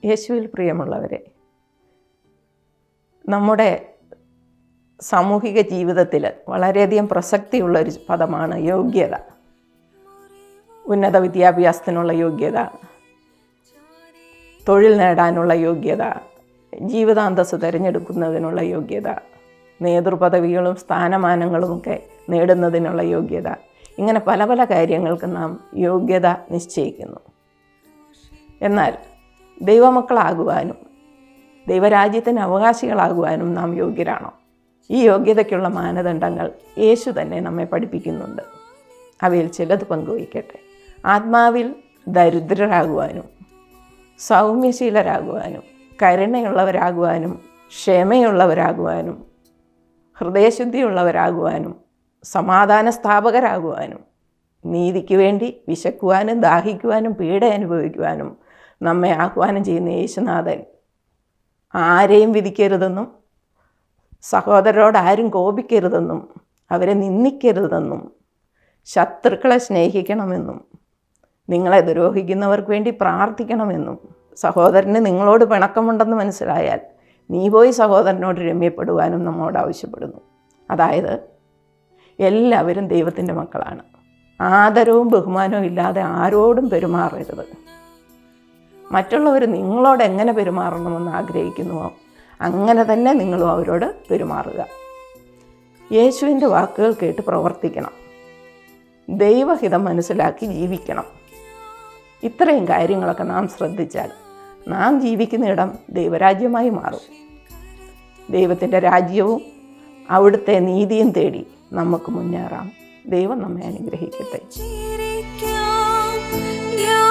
യേശുവിൽ പ്രിയമുള്ളവരെ നമ്മുടെ സാമൂഹിക ജീവിതത്തിൽ വളരെയധികം പ്രസക്തിയുള്ള ഒരു പദമാണ് യോഗ്യത ഉന്നത വിദ്യാഭ്യാസത്തിനുള്ള യോഗ്യത തൊഴിൽ നേടാനുള്ള യോഗ്യത ജീവിതാന്തസ് തിരഞ്ഞെടുക്കുന്നതിനുള്ള യോഗ്യത നേതൃപദവികളും സ്ഥാനമാനങ്ങളുമൊക്കെ നേടുന്നതിനുള്ള യോഗ്യത ഇങ്ങനെ പല പല കാര്യങ്ങൾക്ക് നാം യോഗ്യത നിശ്ചയിക്കുന്നു എന്നാൽ ദൈവമക്കളാകുവാനും ദൈവരാജ്യത്തിന് അവകാശികളാകുവാനും നാം യോഗ്യരാണോ ഈ യോഗ്യതയ്ക്കുള്ള മാനദണ്ഡങ്ങൾ യേശു തന്നെ നമ്മെ പഠിപ്പിക്കുന്നുണ്ട് അവയിൽ ചിലത് പങ്കുവയ്ക്കട്ടെ ആത്മാവിൽ ദരിദ്രരാകുവാനും സൗമ്യശീലരാകുവാനും കരുണയുള്ളവരാകുവാനും ക്ഷമയുള്ളവരാകുവാനും ഹൃദയശുദ്ധിയുള്ളവരാകുവാനും സമാധാന സ്ഥാപകരാകുവാനും നീതിക്ക് വേണ്ടി വിശക്കുവാനും ദാഹിക്കുവാനും പീഡ അനുഭവിക്കുവാനും നമ്മെ ആഹ്വാനം ചെയ്യുന്ന യേശുനാഥൻ ആരെയും വിധിക്കരുതെന്നും സഹോദരരോട് ആരും കോപിക്കരുതെന്നും അവരെ നിന്ദിക്കരുതെന്നും ശത്രുക്കളെ സ്നേഹിക്കണമെന്നും നിങ്ങളെ ദ്രോഹിക്കുന്നവർക്ക് വേണ്ടി പ്രാർത്ഥിക്കണമെന്നും സഹോദരന് നിങ്ങളോട് പിണക്കമുണ്ടെന്ന് മനസ്സിലായാൽ നീ പോയി സഹോദരനോട് രമ്യപ്പെടുവാനും നമ്മോട് ആവശ്യപ്പെടുന്നു അതായത് എല്ലാവരും ദൈവത്തിൻ്റെ മക്കളാണ് ആദരവും ബഹുമാനവും ഇല്ലാതെ ആരോടും പെരുമാറരുത് മറ്റുള്ളവർ നിങ്ങളോട് എങ്ങനെ പെരുമാറണമെന്ന് ആഗ്രഹിക്കുന്നുവോ അങ്ങനെ തന്നെ നിങ്ങളും അവരോട് പെരുമാറുക യേശുവിൻ്റെ വാക്കുകൾ കേട്ട് പ്രവർത്തിക്കണം ദൈവഹിതം മനസ്സിലാക്കി ജീവിക്കണം ഇത്രയും കാര്യങ്ങളൊക്കെ നാം ശ്രദ്ധിച്ചാൽ നാം ജീവിക്കുന്നിടം ദൈവരാജ്യമായി മാറും ദൈവത്തിൻ്റെ രാജ്യവും അവിടുത്തെ നീതിയും തേടി നമുക്ക് മുന്നേറാം ദൈവം നമ്മെ അനുഗ്രഹിക്കട്ടെ ചിരിക്കാം ഞാൻ